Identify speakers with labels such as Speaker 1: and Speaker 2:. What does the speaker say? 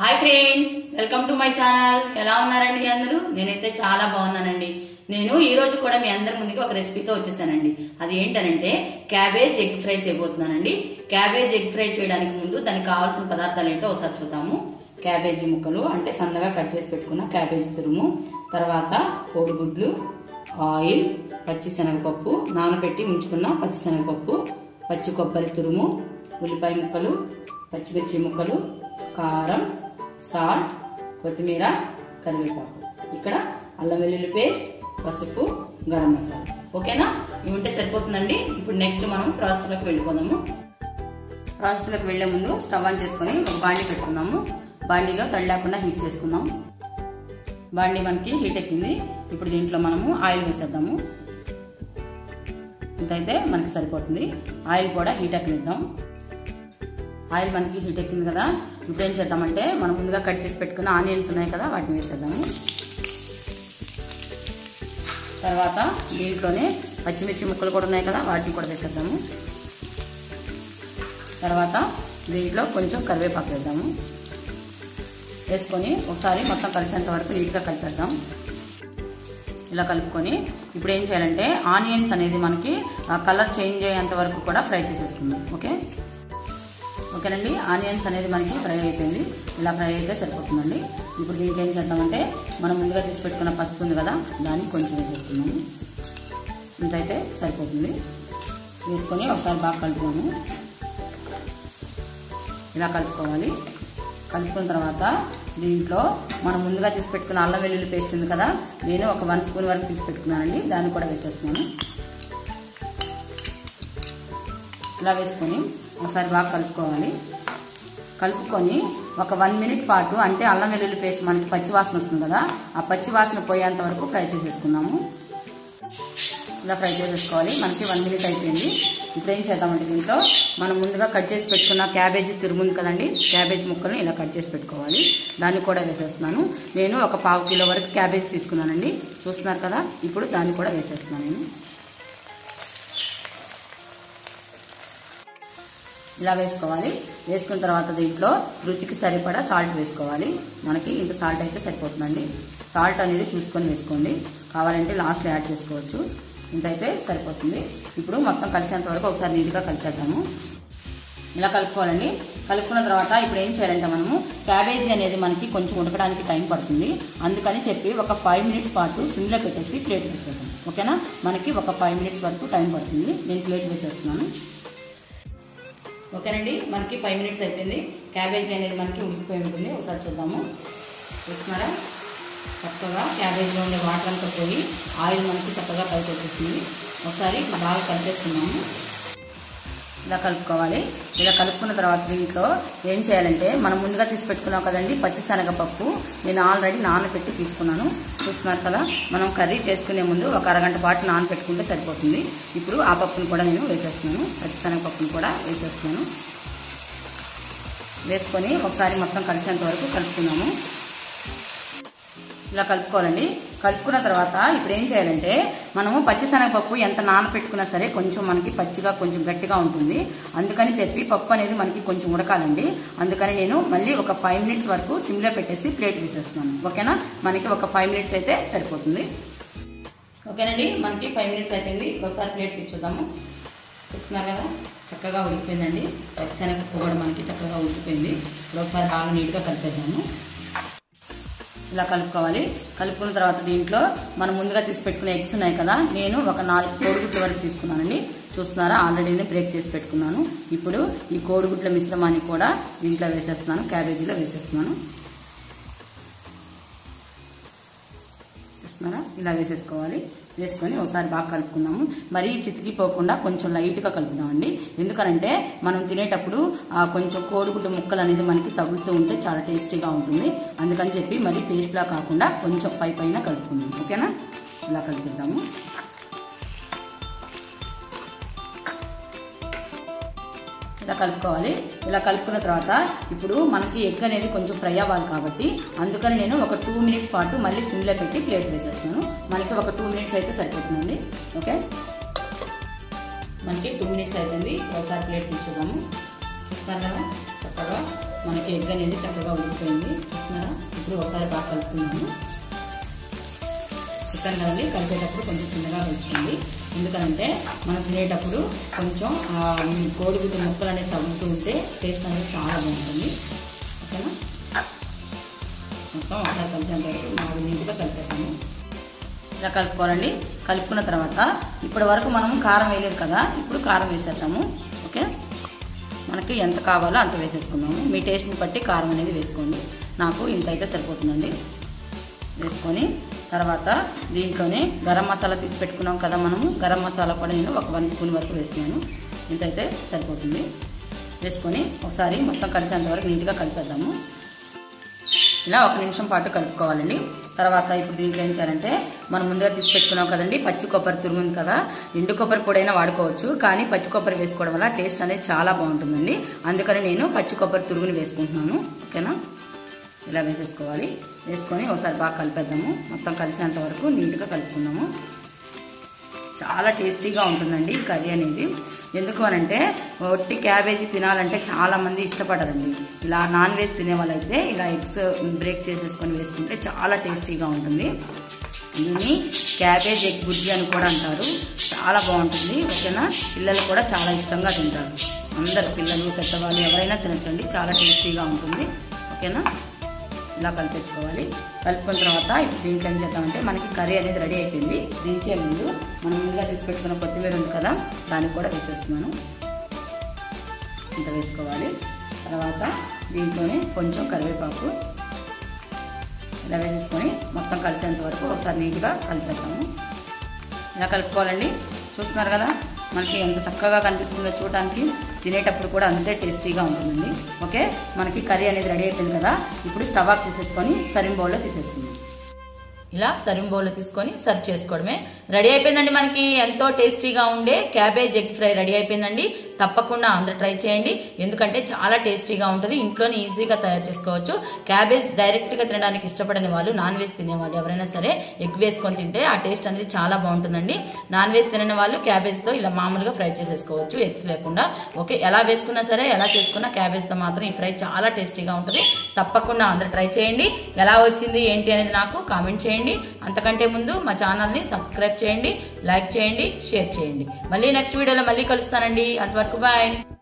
Speaker 1: hi friends welcome to my channel ఎలా ఉన్నారండి అందరూ నేనైతే చాలా బాగున్నానండి నేను ఈ రోజు కూడా మీ అందరి ముందుకి ఒక రెసిపీతో వచ్చేసానండి అది ఏంటనంటే క్యాబేజ్ ఎగ్ ఫ్రై చేయబోతున్నానండి క్యాబేజ్ ఎగ్ ఫ్రై చేయడానికి ముందు దానికి కావాల్సిన పదార్థాలు ఏంటో ఒకసారి చూద్దాము క్యాబేజీ ముక్కలు అంటే సన్నగా కట్ చేసి పెట్టుకున్న క్యాబేజీ తురుము తర్వాత కోడిగుడ్లు ఆయిల్ పచ్చి శనగపప్పు నానబెట్టి ఉంచుకున్న పచ్చి శనగపప్పు పచ్చి కొబ్బరి తురుము ఉల్లిపాయ ముక్కలు పచ్చిమిర్చి ముక్కలు కారం సాల్ట్ కొత్తిమీర కరివేపాకు ఇక్కడ అల్లం వెల్లుల్లి పేస్ట్ పసుపు గరం మసాలా ఓకేనా ఇవి ఉంటే సరిపోతుందండి ఇప్పుడు నెక్స్ట్ మనం ప్రాసెస్లోకి వెళ్ళిపోదాము ప్రాసెస్లోకి వెళ్లే ముందు స్టవ్ ఆన్ చేసుకొని ఒక బాండి పెట్టుకుందాము బాండీలో తడి లేకుండా హీట్ చేసుకుందాం బాండీ మనకి హీట్ ఎక్కింది ఇప్పుడు దీంట్లో మనము ఆయిల్ వేసేద్దాము ఇంతైతే మనకి సరిపోతుంది ఆయిల్ కూడా హీట్ ఎక్కనిద్దాం ఆయిల్ మనకి హీట్ ఎక్కింది కదా ఇప్పుడు ఏం చేద్దామంటే మనం ముందుగా కట్ చేసి పెట్టుకున్న ఆనియన్స్ ఉన్నాయి కదా వాటిని వేసేద్దాము తర్వాత దీంట్లోనే పచ్చిమిర్చి ముక్కలు కూడా ఉన్నాయి కదా వాటిని కూడా వేసేద్దాము తర్వాత దీంట్లో కొంచెం కరివేపాకు వేద్దాము వేసుకొని ఒకసారి మొత్తం కలిసేంత వరకు నీట్గా కలిపేద్దాం ఇలా కలుపుకొని ఇప్పుడు ఏం చేయాలంటే ఆనియన్స్ అనేది మనకి కలర్ చేంజ్ అయ్యేంత వరకు కూడా ఫ్రై చేసేసుకుందాం ఓకే ఓకేనండి ఆనియన్స్ అనేది మనకి ఫ్రై అయిపోయింది ఇలా ఫ్రై అయితే సరిపోతుందండి ఇప్పుడు దీనికి ఏం చేద్దామంటే మనం ముందుగా తీసి పెట్టుకున్న పసుపు ఉంది కదా దాన్ని కొంచెం వేసేస్తున్నాము ఇంతైతే సరిపోతుంది వేసుకొని ఒకసారి బాగా కలుపుకోము ఇలా కలుపుకోవాలి కలుపుకున్న తర్వాత దీంట్లో మనం ముందుగా తీసి పెట్టుకున్న అల్లం వెల్లుల్లి పేస్ట్ ఉంది కదా నేను ఒక వన్ స్పూన్ వరకు తీసి పెట్టుకున్నానండి దాన్ని కూడా వేసేస్తున్నాను ఇలా వేసుకొని ఒకసారి బాగా కలుపుకోవాలి కలుపుకొని ఒక వన్ మినిట్ పాటు అంటే అల్లం వెల్లుల్లి పేస్ట్ మనకి పచ్చి వాసన వస్తుంది కదా ఆ పచ్చి వాసన పోయేంత వరకు ఫ్రై చేసేసుకుందాము ఇలా ఫ్రై చేసేసుకోవాలి మనకి వన్ మినిట్ అయిపోయింది ఇప్పుడు ఏం చేద్దామంటే దీంట్లో మనం ముందుగా కట్ చేసి పెట్టుకున్న క్యాబేజీ తురుముంది కదండి క్యాబేజీ ముక్కల్ని ఇలా కట్ చేసి పెట్టుకోవాలి దాన్ని కూడా వేసేస్తున్నాను నేను ఒక పావు కిలో వరకు క్యాబేజీ తీసుకున్నానండి చూస్తున్నారు కదా ఇప్పుడు దాన్ని కూడా వేసేస్తున్నాను నేను ఇలా వేసుకోవాలి వేసుకున్న తర్వాత దీంట్లో రుచికి సరిపడా సాల్ట్ వేసుకోవాలి మనకి ఇంత సాల్ట్ అయితే సరిపోతుందండి సాల్ట్ అనేది చూసుకొని వేసుకోండి కావాలంటే లాస్ట్లో యాడ్ చేసుకోవచ్చు ఇంతైతే సరిపోతుంది ఇప్పుడు మొత్తం కలిసేంత వరకు ఒకసారి నీట్గా కలిపేద్దాము ఇలా కలుపుకోవాలండి కలుపుకున్న తర్వాత ఇప్పుడు ఏం చేయాలంటే మనము క్యాబేజీ అనేది మనకి కొంచెం ఉడకడానికి టైం పడుతుంది అందుకని చెప్పి ఒక ఫైవ్ మినిట్స్ పాటు సిమ్లో పెట్టేసి ప్లేట్ వేసేద్దాం ఓకేనా మనకి ఒక ఫైవ్ మినిట్స్ వరకు టైం పడుతుంది నేను ప్లేట్ వేసేస్తున్నాను ఓకేనండి మనకి ఫైవ్ మినిట్స్ అయిపోయింది క్యాబేజీ అనేది మనకి ఉడికిపోయి ఉంటుంది ఒకసారి చూద్దాము చూస్తున్నారా చక్కగా క్యాబేజీలో ఉండే వాటర్ అంతా పోయి ఆయిల్ మనకి చక్కగా పైకి వచ్చేస్తుంది ఒకసారి బాగా కలిపేస్తున్నాము ఇలా కలుపుకోవాలి ఇలా కలుపుకున్న తర్వాత దీంట్లో ఏం చేయాలంటే మనం ముందుగా తీసి పెట్టుకున్నాం కదండి పచ్చిశనగపప్పు నేను ఆల్రెడీ నానబెట్టి తీసుకున్నాను చూస్తున్నారు కదా మనం కర్రీ చేసుకునే ముందు ఒక అరగంట పాటు నానబెట్టుకుంటే సరిపోతుంది ఇప్పుడు ఆ పప్పును కూడా నేను వేసేస్తున్నాను పచ్చిశనగపప్పును కూడా వేసేస్తున్నాను వేసుకొని ఒకసారి మొత్తం కలిసేంత వరకు కలుపుకున్నాము ఇలా కలుపుకోవాలండి కలుపుకున్న తర్వాత ఇప్పుడు ఏం చేయాలంటే మనము పచ్చిశనగపప్పు ఎంత నానపెట్టుకున్నా సరే కొంచెం మనకి పచ్చిగా కొంచెం గట్టిగా ఉంటుంది అందుకని చెప్పి పప్పు అనేది మనకి కొంచెం ఉడకాలండి అందుకని నేను మళ్ళీ ఒక ఫైవ్ మినిట్స్ వరకు సిమ్లో పెట్టేసి ప్లేట్ వేసేస్తున్నాను ఓకేనా మనకి ఒక ఫైవ్ మినిట్స్ అయితే సరిపోతుంది ఓకేనండి మనకి ఫైవ్ మినిట్స్ అయిపోయింది ఒకసారి ప్లేట్ తెచ్చుద్దాము చూస్తున్నారు కదా చక్కగా ఉడికిపోయిందండి పచ్చిశనగపప్పు కూడా మనకి చక్కగా ఉడికిపోయింది ఇప్పుడు ఒకసారి బాగా నీట్గా కలిపేద్దాము ఇలా కలుపుకోవాలి కలుపుకున్న తర్వాత దీంట్లో మనం ముందుగా తీసి పెట్టుకున్న ఎగ్స్ ఉన్నాయి కదా నేను ఒక నాలుగు కోడిగుడ్ల వరకు తీసుకున్నానండి చూస్తున్నారా ఆల్రెడీ నేను బ్రేక్ చేసి పెట్టుకున్నాను ఇప్పుడు ఈ కోడిగుడ్ల మిశ్రమాన్ని కూడా దీంట్లో వేసేస్తున్నాను క్యాబేజీలో వేసేస్తున్నాను చూస్తున్నారా ఇలా వేసేసుకోవాలి వేసుకొని ఒకసారి బాగా కలుపుకుందాము మరీ చితికిపోకుండా కొంచెం లైట్గా కలుపుదామండి ఎందుకనంటే మనం తినేటప్పుడు ఆ కొంచెం కోడిగుడ్డు ముక్కలు అనేది మనకి తగులుతూ ఉంటే చాలా టేస్టీగా ఉంటుంది అందుకని చెప్పి మరీ పేస్ట్లా కాకుండా కొంచెం పై పైన కలుపుకుందాం ఓకేనా ఇలా కలుపుదాము ఇలా కలుపుకోవాలి ఇలా కలుపుకున్న తర్వాత ఇప్పుడు మనకి ఎగ్ అనేది కొంచెం ఫ్రై అవ్వాలి కాబట్టి అందుకని నేను ఒక టూ మినిట్స్ పాటు మళ్ళీ సిమ్లో పెట్టి ప్లేట్ వేసేస్తాను మనకి ఒక టూ మినిట్స్ అయితే సరిపోతుందండి ఓకే మనకి టూ మినిట్స్ అయిపోయింది ఒకసారి ప్లేట్ తీసుకోదాము చూస్తారు కదా చక్కగా మనకి ఎగ్ అనేది చక్కగా ఉడికిపోయింది చూస్తున్నారా ఇప్పుడు ఒకసారి బాగా కలుపుకున్నాము చికెన్ కదండి కలిపేటప్పుడు కొంచెం చిన్నగా కలుపుతుంది ఎందుకనంటే మనం తినేటప్పుడు కొంచెం ఆ కోడిగుడ్డు ముక్కలు అనేది తగ్గుతూ ఉంటే టేస్ట్ అనేది చాలా బాగుంటుంది ఓకేనా మొత్తం ఒకసారి కలిసేంత వరకు బాగా నీట్గా కలిపేస్తాము ఇలా కలుపుకోవాలండి కలుపుకున్న తర్వాత ఇప్పటి వరకు మనం కారం వేయలేదు కదా ఇప్పుడు కారం వేసేద్దాము ఓకే మనకి ఎంత కావాలో అంత వేసేసుకుందాము మీ టేస్ట్ని బట్టి కారం అనేది వేసుకోండి నాకు ఇంత అయితే సరిపోతుందండి వేసుకొని తర్వాత దీంట్లోనే గరం మసాలా తీసి పెట్టుకున్నాం కదా మనము గరం మసాలా కూడా నేను ఒక వన్ స్పూన్ వరకు వేస్తున్నాను ఇంతైతే సరిపోతుంది వేసుకొని ఒకసారి మొత్తం కలిసేంత వరకు నీట్గా కలిపేద్దాము ఇలా ఒక నిమిషం పాటు కలుపుకోవాలండి తర్వాత ఇప్పుడు దీంట్లో ఏం చేయాలంటే మనం ముందుగా తీసి పెట్టుకున్నాం కదండి పచ్చి కొబ్బరి తురుముంది కదా ఎండు కొబ్బరి పొడైనా వాడుకోవచ్చు కానీ పచ్చి కొబ్బరి వేసుకోవడం వల్ల టేస్ట్ అనేది చాలా బాగుంటుందండి అందుకని నేను పచ్చి కొబ్బరి తురుగుని వేసుకుంటున్నాను ఓకేనా ఇలా వేసేసుకోవాలి వేసుకొని ఒకసారి బాగా కలిపేద్దాము మొత్తం కలిసేంత వరకు నీట్గా కలుపుకుందాము చాలా టేస్టీగా ఉంటుందండి ఈ కర్రీ అనేది ఎందుకు అనంటే ఒట్టి క్యాబేజీ తినాలంటే చాలామంది ఇష్టపడరండి ఇలా నాన్ వెజ్ తినే వాళ్ళైతే ఇలా ఎగ్స్ బ్రేక్ చేసేసుకొని వేసుకుంటే చాలా టేస్టీగా ఉంటుంది దీన్ని క్యాబేజ్ ఎగ్ బుజ్జి అని కూడా అంటారు చాలా బాగుంటుంది ఓకేనా పిల్లలు కూడా చాలా ఇష్టంగా తింటారు అందరు పిల్లలు పెద్దవాళ్ళు ఎవరైనా తినచ్చండి చాలా టేస్టీగా ఉంటుంది ఓకేనా ఇలా కలిపేసుకోవాలి కలుపుకున్న తర్వాత ఇప్పుడు దీంట్లో ఏం చేద్దామంటే మనకి కర్రీ అనేది రెడీ అయిపోయింది దించే ముందు మనం ముందుగా తీసి పెట్టుకున్న కొత్తిమీర ఉంది కదా దాన్ని కూడా వేసేస్తున్నాను ఇంత వేసుకోవాలి తర్వాత దీంట్లోనే కొంచెం కరివేపాకు ఇలా వేసేసుకొని మొత్తం కలిసేంత వరకు ఒకసారి నీట్గా కలిపేద్దాము ఇలా కలుపుకోవాలండి చూస్తున్నారు కదా మనకి ఎంత చక్కగా కనిపిస్తుందో చూడడానికి తినేటప్పుడు కూడా అంతే టేస్టీగా ఉంటుందండి ఓకే మనకి కర్రీ అనేది రెడీ అయిపోయింది కదా ఇప్పుడు స్టవ్ ఆఫ్ చేసేసుకొని సర్వింగ్ బౌల్లో తీసేసుకుందాం ఇలా సర్వింగ్ బౌల్లో తీసుకొని సర్వ్ చేసుకోవడమే రెడీ అయిపోయిందండి మనకి ఎంతో టేస్టీగా ఉండే క్యాబేజ్ ఎగ్ ఫ్రై రెడీ అయిపోయిందండి తప్పకుండా అందరూ ట్రై చేయండి ఎందుకంటే చాలా టేస్టీగా ఉంటుంది ఇంట్లోనే ఈజీగా తయారు చేసుకోవచ్చు క్యాబేజ్ డైరెక్ట్గా తినడానికి ఇష్టపడని వాళ్ళు నాన్ వెజ్ తినేవాళ్ళు ఎవరైనా సరే ఎగ్ వేసుకొని తింటే ఆ టేస్ట్ అనేది చాలా బాగుంటుందండి నాన్ వెజ్ తినని వాళ్ళు క్యాబేజ్తో ఇలా మామూలుగా ఫ్రై చేసేసుకోవచ్చు ఎగ్స్ లేకుండా ఓకే ఎలా వేసుకున్నా సరే ఎలా చేసుకున్నా క్యాబేజ్తో మాత్రం ఈ ఫ్రై చాలా టేస్టీగా ఉంటుంది తప్పకుండా అందరూ ట్రై చేయండి ఎలా వచ్చింది ఏంటి అనేది నాకు కామెంట్ చేయండి అంతకంటే ముందు మా ఛానల్ని సబ్స్క్రైబ్ చేయండి లైక్ చేయండి షేర్ చేయండి మళ్ళీ నెక్స్ట్ వీడియోలో మళ్ళీ కలుస్తానండి అంతవరకు బాయ్